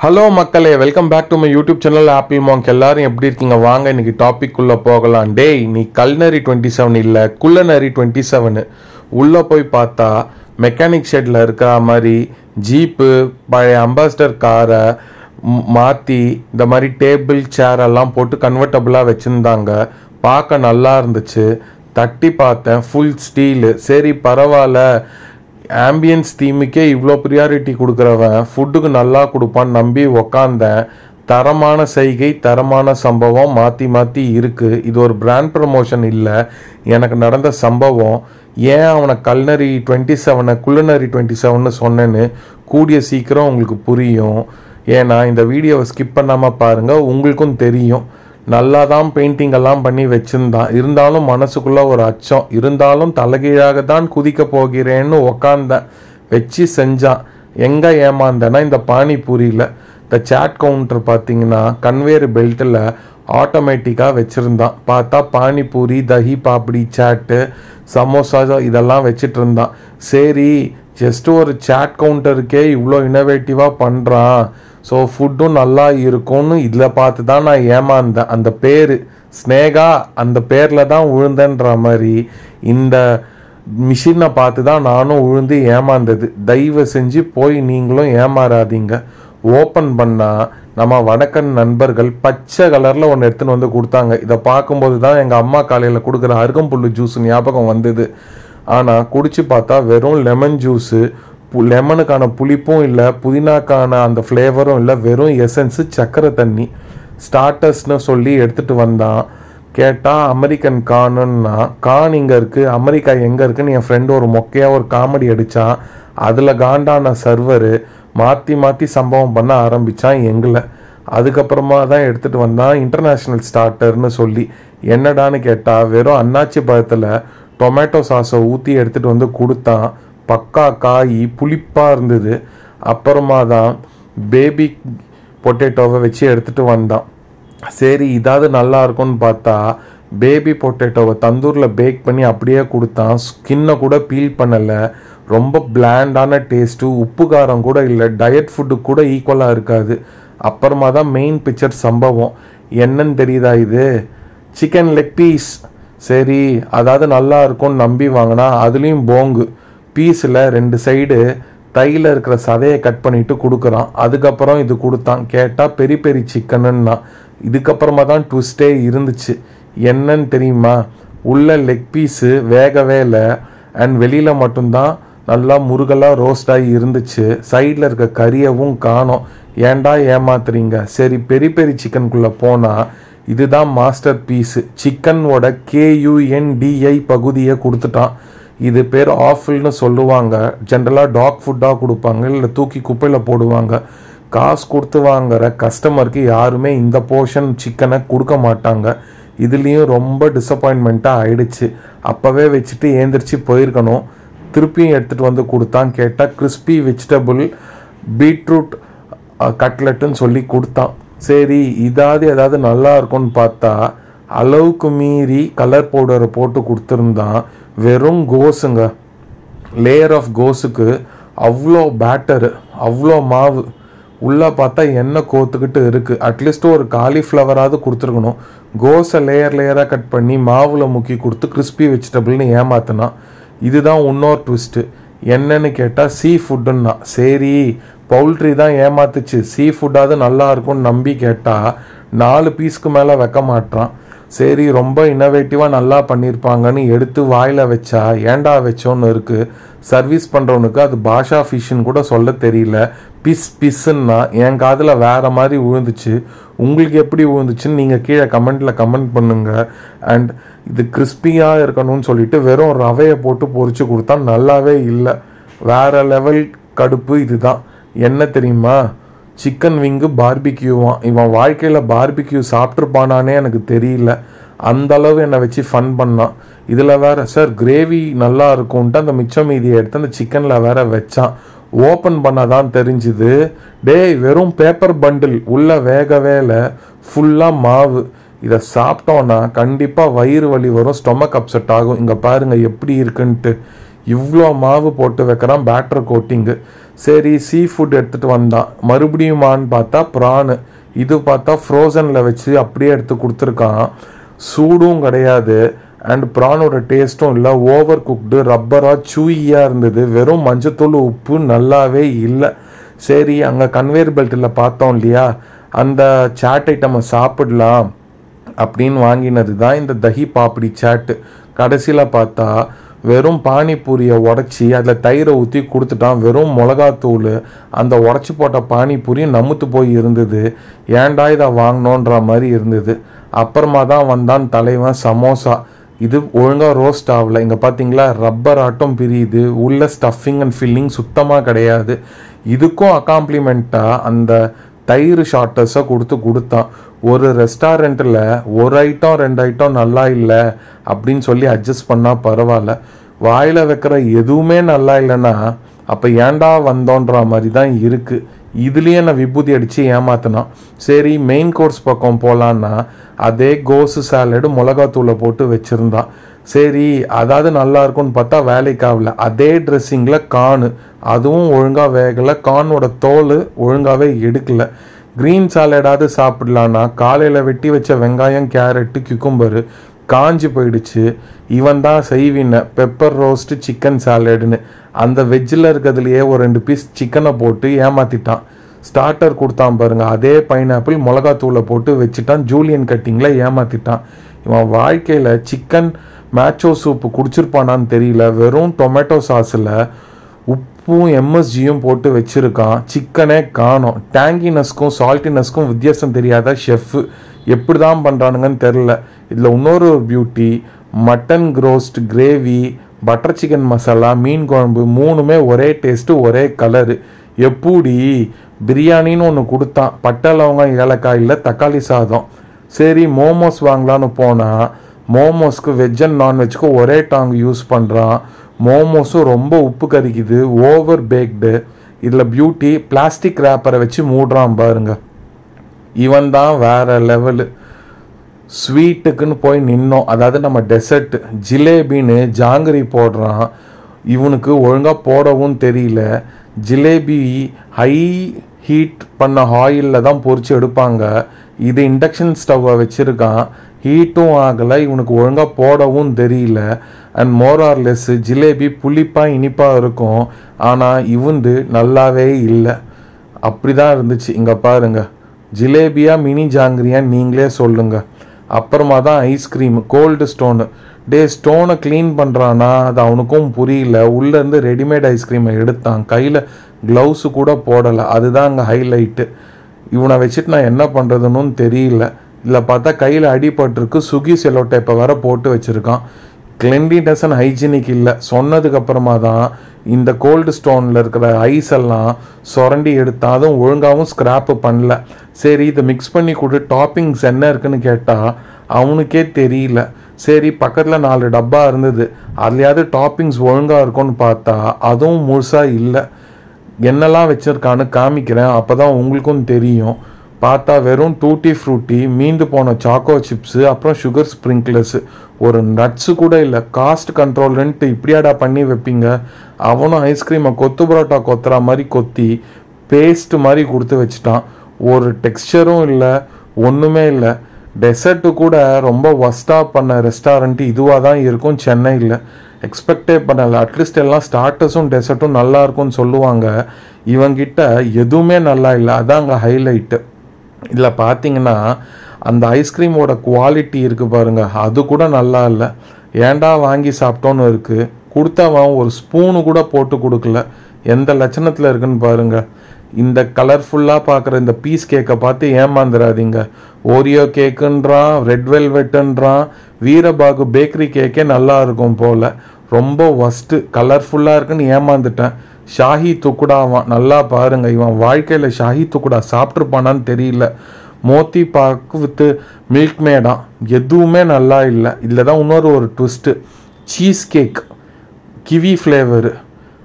hello மக்களே welcome back to my YouTube channel Apple Monk எல்லாரும் எப்படி இருக்கீங்க வாங்க இன்னைக்கு டாபிக் உள்ள போகலாம் டேய் நீ கல்னரி டுவெண்ட்டி செவன் இல்லை குள்ளநரி டுவெண்ட்டி செவனு உள்ளே போய் பார்த்தா மெக்கானிக் ஷெட்டில் இருக்கிற மாதிரி ஜீப்பு பழைய அம்பாஸ்டர் காரை மாற்றி இந்த மாதிரி டேபிள் சேர் எல்லாம் போட்டு கன்வெர்டபுளாக வச்சுருந்தாங்க பார்க்க நல்லா இருந்துச்சு தட்டி பார்த்தேன் ஃபுல் ஸ்டீலு சரி பரவாயில்ல ஆம்பியன்ஸ் தீமுக்கே இவ்வளோ ப்ரியாரிட்டி கொடுக்குறவன் ஃபுட்டுக்கு நல்லா கொடுப்பான்னு நம்பி உக்காந்தேன் தரமான செய்கை தரமான சம்பவம் மாற்றி மாற்றி இருக்குது இது ஒரு பிராண்ட் ப்ரமோஷன் இல்லை எனக்கு நடந்த சம்பவம் ஏன் அவனை கல்னரி டுவெண்ட்டி செவனை குள்ளனரி டுவெண்ட்டி செவன்னு சொன்னேன்னு கூடிய சீக்கிரம் உங்களுக்கு புரியும் ஏன்னா இந்த வீடியோவை ஸ்கிப் பண்ணாமல் பாருங்கள் உங்களுக்கும் தெரியும் நல்லா தான் பெயிண்டிங் எல்லாம் பண்ணி வச்சிருந்தான் இருந்தாலும் மனசுக்குள்ள ஒரு அச்சம் இருந்தாலும் தலைகீழாக தான் குதிக்க போகிறேன்னு உக்காந்தேன் வச்சு செஞ்சான் எங்க ஏமாந்தேன்னா இந்த பானிபூரியில் இந்த சேட் கவுண்டர் பார்த்தீங்கன்னா கன்வேர் பெல்ட்டில் ஆட்டோமேட்டிக்காக வச்சுருந்தான் பார்த்தா பானிபூரி தஹி பாப்படி சாட்டு சமோசா இதெல்லாம் வச்சிட்டு இருந்தான் சரி ஜஸ்ட் ஒரு சேட் கவுண்டருக்கே இவ்வளோ இனோவேட்டிவாக பண்ணுறான் ஸோ ஃபுட்டும் நல்லா இருக்கும்னு இதில் பார்த்து தான் நான் ஏமாந்தேன் அந்த பேர் ஸ்னேகா அந்த பேரில் தான் விழுந்தேன்ற மாதிரி இந்த மிஷினை பார்த்து தான் நானும் விழுந்து ஏமாந்தது தயவு செஞ்சு போய் நீங்களும் ஏமாறாதீங்க ஓப்பன் பண்ணால் நம்ம வடக்கன் நண்பர்கள் பச்சை கலரில் ஒன்று எடுத்துன்னு வந்து கொடுத்தாங்க இதை பார்க்கும்போது தான் எங்கள் அம்மா காலையில் கொடுக்குற அருகம்புல்லு ஜூஸ் ஞாபகம் வந்தது ஆனால் குடிச்சு பார்த்தா வெறும் லெமன் ஜூஸு பு லெமனுக்கான புளிப்பும் இல்லை புதினாக்கான அந்த ஃப்ளேவரும் இல்லை வெறும் எசன்ஸு சக்கரை தண்ணி ஸ்டார்டர்ஸ்னு சொல்லி எடுத்துகிட்டு வந்தான் கேட்டால் அமெரிக்கன் கானுன்னா கான் இங்கே இருக்குது அமெரிக்கா எங்கே இருக்குன்னு என் ஃப்ரெண்டு ஒரு மொக்கையாக ஒரு காமெடி அடித்தான் அதில் காண்டான சர்வரு மாற்றி மாற்றி சம்பவம் பண்ண ஆரம்பித்தான் எங்களை அதுக்கப்புறமா தான் எடுத்துகிட்டு வந்தான் இன்டர்நேஷ்னல் ஸ்டார்டர்னு சொல்லி என்னடான்னு கேட்டால் வெறும் அன்னாச்சி பழத்தில் டொமேட்டோ சாஸை ஊற்றி எடுத்துகிட்டு வந்து கொடுத்தான் பக்கா காய் புளிப்பாக இருந்தது அப்புறமா தான் பேபி பொட்டேட்டோவை வச்சு எடுத்துகிட்டு வந்தான் சரி இதாவது நல்லா இருக்கும்னு பார்த்தா பேபி பொட்டேட்டோவை தந்தூரில் பேக் பண்ணி அப்படியே கொடுத்தான் ஸ்கின்னை கூட பீல் பண்ணலை ரொம்ப பிளாண்டான டேஸ்ட்டு உப்பு காரம் கூட இல்லை டயட் ஃபுட்டு கூட ஈக்குவலாக இருக்காது அப்புறமா தான் மெயின் பிக்சர் சம்பவம் என்னன்னு தெரியுதா இது சிக்கன் லெக் பீஸ் சரி அதாவது நல்லா இருக்கும்னு நம்பி வாங்கினா அதுலேயும் போங்கு பீஸில் ரெண்டு சைடு தையில் இருக்கிற சதையை கட் பண்ணிட்டு கொடுக்குறான் அதுக்கப்புறம் இது கொடுத்தான் கேட்டால் பெரி பெரி சிக்கனுன்னா இதுக்கப்புறமா தான் ட்விஸ்டே இருந்துச்சு என்னன்னு தெரியுமா உள்ள லெக் பீஸு வேகவே இல்லை அண்ட் வெளியில் மட்டும்தான் நல்லா முருகலாக ரோஸ்ட் ஆகி இருந்துச்சு சைடில் இருக்க கறியவும் காணோம் ஏன்டா ஏமாத்துறீங்க சரி பெரி பெரி சிக்கனுக்குள்ளே போனால் இதுதான் மாஸ்டர் பீஸு சிக்கனோட கேயூஎன்டிஐ பகுதியை கொடுத்துட்டான் இது பேர் ஆஃபில்னு சொல்லுவாங்க ஜென்ரலாக டாக் ஃபுட்டாக கொடுப்பாங்க இல்லை தூக்கி குப்பையில் போடுவாங்க காசு கொடுத்து வாங்குற கஸ்டமருக்கு யாருமே இந்த போர்ஷன் சிக்கனை கொடுக்க மாட்டாங்க இதுலேயும் ரொம்ப டிசப்பாயின்மெண்ட்டாக ஆயிடுச்சு அப்போவே வச்சுட்டு ஏந்திரிச்சு போயிருக்கணும் திருப்பியும் எடுத்துகிட்டு வந்து கொடுத்தான் கேட்டால் கிறிஸ்பி வெஜிடபிள் பீட்ரூட் கட்லெட்டுன்னு சொல்லி கொடுத்தான் சரி இதாவது ஏதாவது நல்லா இருக்கும்னு பார்த்தா அளவுக்கு மீறி கலர் பவுடரை போட்டு கொடுத்துருந்தான் வெறும் கோஸுங்க லேயர் ஆஃப் கோஸுக்கு அவ்வளோ பேட்டரு அவ்வளோ மாவு உள்ளே பார்த்தா எண்ணெய் கோத்துக்கிட்டு இருக்குது அட்லீஸ்ட் ஒரு காலிஃப்ளவராவது கொடுத்துருக்கணும் கோஸை லேயர் லேயராக கட் பண்ணி மாவில் முக்கி கொடுத்து கிறிஸ்பி வெஜிடபிள்னு ஏமாத்தினான் இதுதான் இன்னொரு ட்விஸ்ட்டு என்னன்னு கேட்டால் சீ ஃபுட்டுன்னா சரி பவுல்ட்ரி தான் ஏமாத்துச்சு சீ ஃபுட்டாவது நல்லா இருக்கும்னு நம்பி கேட்டால் நாலு பீஸ்க்கு மேலே வைக்க மாட்டான் சரி ரொம்ப இன்னோவேட்டிவாக நல்லா பண்ணியிருப்பாங்கன்னு எடுத்து வாயில் வச்சா ஏண்டா வச்சோன்னு இருக்குது சர்வீஸ் பண்ணுறவனுக்கு அது பாஷா ஃபிஷ்ஷுன்னு கூட சொல்ல தெரியல பிஸ் பிஸ்ஸுன்னா என் காதில் வேறு மாதிரி விழுந்துச்சு உங்களுக்கு எப்படி விழுந்துச்சுன்னு நீங்கள் கீழே கமெண்ட்டில் கமெண்ட் பண்ணுங்கள் அண்ட் இது கிறிஸ்பியாக இருக்கணும்னு சொல்லிட்டு வெறும் ரவையை போட்டு பொறிச்சு கொடுத்தா நல்லாவே இல்லை வேறு லெவல் கடுப்பு இதுதான் என்ன தெரியுமா சிக்கன் விங்கு பார்பிக்யூவான் இவன் வாழ்க்கையில் பார்பிக்யூ சாப்பிட்ருப்பானானே எனக்கு தெரியல அந்த அளவு என்னை வச்சு ஃபன் பண்ணான் இதில் வேற சார் கிரேவி நல்லா இருக்கும்ன்ட்டு அந்த மிச்சம் மீதியை எடுத்து அந்த சிக்கனில் வேற வச்சான் ஓப்பன் பண்ணாதான் தெரிஞ்சுது டேய் வெறும் பேப்பர் பண்டில் உள்ள வேகவே இல்லை ஃபுல்லாக மாவு இதை சாப்பிட்டோன்னா கண்டிப்பாக வயிறு வலி வரும் ஸ்டொமக் அப்செட் ஆகும் இங்கே பாருங்கள் எப்படி இருக்குன்ட்டு இவ்வளோ மாவு போட்டு வைக்கிறான் பேட்டர் கோட்டிங்கு சரி சீ ஃபுட் எடுத்துகிட்டு வந்தான் மறுபடியுமான்னு பார்த்தா ப்ரானு இது பார்த்தா ஃப்ரோசனில் வச்சு அப்படியே எடுத்து கொடுத்துருக்கான் சூடும் கிடையாது அண்ட் ப்ரானோட டேஸ்ட்டும் இல்லை ஓவர் குக்டு ரப்பராக சூயியாக இருந்தது வெறும் மஞ்சத்தூள் உப்பு நல்லாவே இல்லை சரி அங்கே கன்வேயர் பெல்ட்டில் பார்த்தோம் இல்லையா அந்த சாட் ஐட்டமை சாப்பிடலாம் அப்படின்னு வாங்கினது தான் இந்த தஹி பாப்படி சாட்டு கடைசியில் பார்த்தா வெறும் பானிபூரியை உடச்சி அதில் தயிரை ஊற்றி கொடுத்துட்டான் வெறும் மிளகாத்தூள் அந்த உடச்சி போட்ட பானிபூரி நமுத்து போய் இருந்தது ஏன்டா இதை வாங்கினோன்ற மாதிரி இருந்தது அப்புறமா தான் வந்தான் தலைவன் சமோசா இது ஒழுங்காக ரோஸ்ட் ஆகல இங்கே பார்த்தீங்களா ரப்பர் ஆட்டம் பிரியுது உள்ள ஸ்டஃபிங் அண்ட் ஃபில்லிங் சுத்தமாக கிடையாது இதுக்கும் அக்காம்ப்ளிமெண்ட்டாக அந்த தயிர் ஷார்ட்டர்ஸை கொடுத்து கொடுத்தான் ஒரு ரெஸ்டாரண்ட்டில் ஒரு ஐட்டம் ரெண்டு ஐட்டம் நல்லா இல்லை அப்படின்னு சொல்லி அட்ஜஸ்ட் பண்ணால் பரவாயில்ல வாயில் வைக்கிற எதுவுமே நல்லா இல்லைன்னா அப்போ ஏன்டா வந்தோன்ற மாதிரி தான் இருக்குது இதுலேயே நான் விபூதி அடித்து ஏமாத்தினான் சரி மெயின் கோர்ஸ் பக்கம் போகலான்னா அதே கோசு சாலடு மிளகாத்தூளை போட்டு வச்சுருந்தான் சரி அதாவது நல்லா இருக்கும்னு பார்த்தா வேலைக்கு ஆகல அதே ட்ரெஸ்ஸிங்கில் கானு அதுவும் ஒழுங்காக வேகலை கானோட தோல் ஒழுங்காகவே எடுக்கல க்ரீன் சாலடாவது சாப்பிடலான்னா காலையில் வெட்டி வச்ச வெங்காயம் கேரட்டு கிக்கும்பரு காஞ்சி போயிடுச்சு இவன் தான் செய்வின பெப்பர் ரோஸ்ட்டு சிக்கன் சாலடுன்னு அந்த வெஜ்ஜில் இருக்கிறதுலையே ஒரு ரெண்டு பீஸ் சிக்கனை போட்டு ஏமாத்திட்டான் ஸ்டார்டர் கொடுத்தான் பாருங்க அதே பைனாப்பிள் மிளகாத்தூளை போட்டு வச்சுட்டான் ஜூலியன் கட்டிங்கில் ஏமாத்திட்டான் இவன் வாழ்க்கையில் சிக்கன் மேச்சோ சூப்பு குடிச்சிருப்பானான்னு தெரியல வெறும் டொமேட்டோ சாஸில் உப்பும் எம்எஸ்ஜியும் போட்டு வச்சுருக்கான் சிக்கனே காணும் டேங்கினஸ்க்கும் சால்ட்டினஸ்க்கும் வித்தியாசம் தெரியாத ஷெஃப்பு எப்படி தான் பண்ணுறானுங்கன்னு தெரில இதில் இன்னொரு beauty mutton roast gravy butter chicken masala மீன் குழம்பு மூணுமே ஒரே டேஸ்ட்டு ஒரே கலரு எப்படி பிரியாணின்னு ஒன்று கொடுத்தான் பட்டை லவங்கம் ஏலக்காய் இல்லை தக்காளி சாதம் சரி மோமோஸ் வாங்கலான்னு போனால் மோமோஸ்க்கு வெஜ் அண்ட் நான்வெஜ்க்கு ஒரே டாங் யூஸ் பண்ணுறான் மோமோஸும் ரொம்ப உப்பு கறிக்குது ஓவர் பேக்டு இதில் பியூட்டி பிளாஸ்டிக் ரேப்பரை வச்சு மூடுறான் பாருங்க இவன் தான் வேற லெவலு ஸ்வீட்டுக்குன்னு போய் நின்னோம் அதாவது நம்ம டெசர்ட் ஜிலேபின்னு ஜாங்கிரி போடுறான் இவனுக்கு ஒழுங்காக போடவும் தெரியல ஜிலேபி ஹை ஹீட் பண்ண ஆயிலில் தான் பொரிச்சு எடுப்பாங்க இது இண்டக்ஷன் ஸ்டவ்வை வச்சுருக்கான் ஹீட்டும் ஆகலை இவனுக்கு ஒழுங்காக போடவும் தெரியல அண்ட் மோரார்லெஸ் ஜிலேபி புளிப்பாக இனிப்பாக இருக்கும் ஆனால் இவந்து நல்லாவே இல்லை அப்படி தான் இருந்துச்சு இங்கே பாருங்க ஜிலேபியா மினி ஜாங்கிரியா நீங்களே சொல்லுங்க அப்புறமா தான் ஐஸ்கிரீம் கோல்டு ஸ்டோனு டே ஸ்டோனை க்ளீன் பண்ணுறானா அது அவனுக்கும் புரியல உள்ளேருந்து ரெடிமேட் ஐஸ்கிரீமை எடுத்தான் கையில் க்ளவுஸு கூட போடலை அதுதான் அங்கே ஹைலைட்டு இவனை வச்சுட்டு நான் என்ன பண்ணுறதுன்னு தெரியல இதில் பார்த்தா கையில் அடிபட்டிருக்கு சுகி செலோ டைப்பை வர போட்டு வச்சுருக்கான் கிளென்லினஸ் அண்ட் ஹைஜீனிக் இல்லை சொன்னதுக்கு அப்புறமா தான் இந்த கோல்டு ஸ்டோனில் இருக்கிற ஐஸ் எல்லாம் சுரண்டி எடுத்தா அதுவும் ஒழுங்காகவும் ஸ்க்ராப்பு பண்ணல சரி இதை மிக்ஸ் பண்ணி கொடு டாப்பிங்ஸ் என்ன இருக்குன்னு கேட்டால் அவனுக்கே தெரியல சரி பக்கத்தில் நாலு டப்பா இருந்தது அதுலையாவது டாப்பிங்ஸ் ஒழுங்காக இருக்கும்னு பார்த்தா அதுவும் முழுசாக இல்லை என்னெல்லாம் வச்சுருக்கான்னு காமிக்கிறேன் அப்போ தான் உங்களுக்கும் தெரியும் பார்த்தா வெறும் டூட்டி ஃப்ரூட்டி மீண்டு போன சாக்கோ சிப்ஸு அப்புறம் சுகர் ஸ்ப்ரிங்க்லர்ஸு ஒரு நட்ஸு கூட இல்லை காஸ்ட் கண்ட்ரோல்ன்ட்டு இப்படியாடா பண்ணி வைப்பீங்க அவனும் ஐஸ்கிரீமை கொத்து பரோட்டா கொத்துற மாதிரி கொத்தி பேஸ்ட் மாதிரி கொடுத்து வச்சுட்டான் ஒரு டெக்ஸ்சரும் இல்லை ஒன்றுமே இல்லை டெசர்ட்டு கூட ரொம்ப ஒஸ்ட்டாக பண்ண ரெஸ்டாரண்ட்டு இதுவாக தான் இருக்கும் சென்னையில் எக்ஸ்பெக்டே பண்ணலை அட்லீஸ்ட் எல்லாம் ஸ்டார்டர்ஸும் டெசர்ட்டும் நல்லா இருக்கும்னு சொல்லுவாங்க இவங்கிட்ட எதுவுமே நல்லா இல்லை அதான் அங்கே ஹைலைட்டு இதில் பார்த்தீங்கன்னா அந்த ஐஸ்கிரீமோட குவாலிட்டி இருக்குது பாருங்க அது கூட நல்லா இல்லை ஏன்டா வாங்கி சாப்பிட்டோன்னு இருக்குது கொடுத்தவன் ஒரு ஸ்பூனு கூட போட்டு கொடுக்கல எந்த லட்சணத்தில் இருக்குன்னு பாருங்க இந்த கலர்ஃபுல்லாக பார்க்குற இந்த பீஸ் கேக்கை பார்த்து ஏமாந்துடாதீங்க ஓரியோ கேக்குன்றான் ரெட் வெல்வெட்டுன்றான் வீரபாகு பேக்கரி கேக்கே நல்லா இருக்கும் போல் ரொம்ப ஒஸ்ட்டு கலர்ஃபுல்லாக இருக்குன்னு ஏமாந்துட்டேன் ஷாஹி துக்குடாவான் நல்லா பாருங்க இவன் வாழ்க்கையில் ஷாஹி துக்குடா சாப்பிட்ருப்பானான்னு தெரியல மோத்தி பாக்கு வித்து மில்க் மேடாம் எதுவுமே நல்லா இல்லை இதில் தான் இன்னொரு ஒரு twist cheese cake kiwi flavour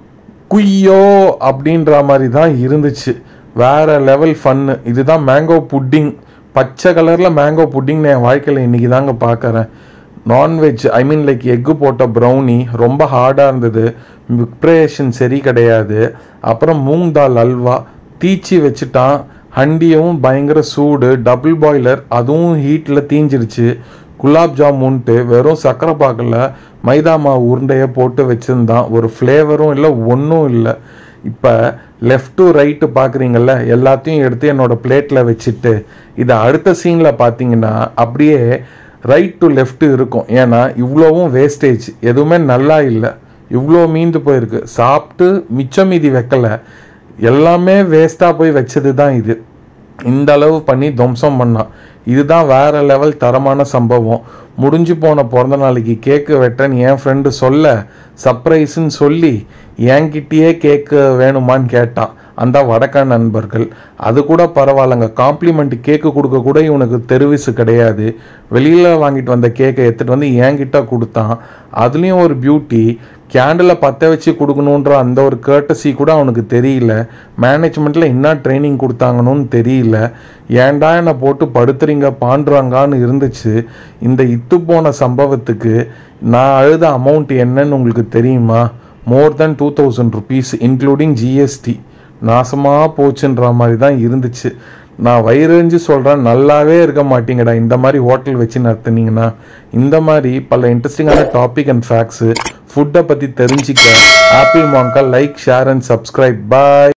குய்யோ அப்படின்ற மாதிரி தான் இருந்துச்சு வேற லெவல் ஃபன்னு இதுதான் மேங்கோ புட்டிங் பச்சை கலரில் மேங்கோ புட்டிங் நான் என் வாழ்க்கையில் இன்றைக்கி தாங்க பார்க்குறேன் non veg I mean like egg போட்ட ப்ரௌனி ரொம்ப ஹார்டாக இருந்தது ப்ரிப்ரேஷன் சரி கிடையாது அப்புறம் மூங் தால் அல்வா தீச்சி வச்சுட்டான் ஹண்டியும் பயங்கர சூடு டபுள் பாய்லர் அதுவும் ஹீட்டில் தீஞ்சிருச்சு குலாப் ஜாமுன்ட்டு வெறும் சக்கரை பாக்கில் மைதா மாவு உருண்டையை போட்டு வச்சுருந்தான் ஒரு ஃப்ளேவரும் இல்லை ஒன்றும் இல்லை இப்போ லெஃப்ட் டு ரைட்டு பார்க்குறீங்கல்ல எல்லாத்தையும் எடுத்து என்னோட பிளேட்டில் வச்சுட்டு இதை அடுத்த சீனில் பார்த்தீங்கன்னா அப்படியே ரைட் டு லெஃப்ட் இருக்கும் ஏன்னா இவ்வளோவும் வேஸ்டேஜ் எதுவுமே நல்லா இல்லை இவ்வளோ மீந்து போயிருக்கு சாப்பிட்டு மிச்சம் மீதி வைக்கல எல்லாமே வேஸ்ட்டாக போய் வச்சது தான் இது இந்த அளவு பண்ணி துவம்சம் பண்ணான் இதுதான் வேற லெவல் தரமான சம்பவம் முடிஞ்சு போன பிறந்த நாளைக்கு கேக்கு வெட்டேன்னு என் ஃப்ரெண்டு சொல்ல சர்ப்ரைஸ்ன்னு சொல்லி என்கிட்டயே கேக்கு வேணுமான்னு கேட்டான் அந்த வடக்கா நண்பர்கள் அது கூட பரவாயில்லங்க காம்ப்ளிமெண்ட் கேக்கு கொடுக்க கூட இவனுக்கு தெருவிசு கிடையாது வெளியில் வாங்கிட்டு வந்த கேக்கை எடுத்துகிட்டு வந்து என்கிட்ட கொடுத்தான் அதுலேயும் ஒரு பியூட்டி கேண்டில் பற்ற வச்சு கொடுக்கணுன்ற அந்த ஒரு கேர்டசி கூட அவனுக்கு தெரியல மேனேஜ்மெண்ட்டில் என்ன ட்ரைனிங் கொடுத்தாங்கன்னு தெரியல ஏன்டா என்னை போட்டு படுத்துறீங்க பாண்டுறாங்கான்னு இருந்துச்சு இந்த இத்து போன சம்பவத்துக்கு நான் அழுத அமௌண்ட் என்னன்னு உங்களுக்கு தெரியுமா more than two thousand rupees including GST நாசமாக போச்சுன்ற மாதிரி தான் இருந்துச்சு நான் வயிறறிஞ்சு சொல்கிறேன் நல்லாவே இருக்க மாட்டீங்கடா இந்த மாதிரி ஹோட்டல் வச்சு நடத்துனீங்கன்னா இந்த மாதிரி பல இன்ட்ரெஸ்டிங்கான டாபிக் அண்ட் ஃபேக்ஸு ஃபுட்டை பற்றி தெரிஞ்சிக்க ஆப்பிள் மாங்கா like share and subscribe bye